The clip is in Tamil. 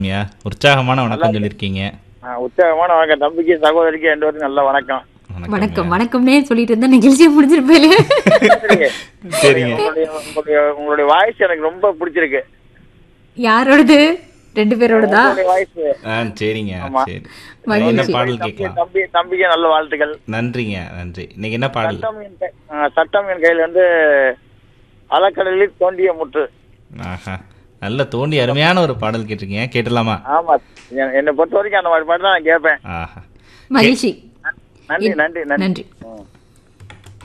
ஐயா, உற்சாகமான வணக்கம் சொல்லியிருக்கீங்க ஆ, உற்சாகமான வணக்கம் தம்பிக்கு சகோதரிக்கு ரெண்டு பேரும் நல்ல வணக்கம் வணக்கம் வணக்கம்னே சொல்லிட்டு இருந்தா நிகழ்ச்சியை முடிஞ்சிருப்பேன் சரிங்க. சரிங்க உங்களுடைய உங்களுடைய உங்களுடைய வாய்ஸ் எனக்கு ரொம்ப பிடிச்சிருக்கு யாரோடது ரெண்டு பேரோடதா உங்களுடைய வாய்ஸ் ஆ சரிங்க ஆமா. சரி மகிழ்ச்சி. என்ன பாடல் தம்பி கேட்கலாம் தம்பி தம்பிக்கு நல்ல வாழ்த்துக்கள் நன்றிங்க நன்றி இன்னைக்கு என்ன பாடல் சட்டம் என் கை- ஆ, சட்டம் என் கையில் வந்து அலக்கடலில் தோண்டிய முற்று ஆஹா நல்ல தோண்டி அருமையான ஒரு பாடல் கேட்டிருக்கீங்க கேட்டலாமா ஆமா எ- என்னை பொறுத்த வரைக்கும் அந்த மாதிரி பாட்டு தான் நான் கேட்பேன் ஆஹா மகிழ்ச்சி நன்றி நன்றி நன்றி நன்றி ம்.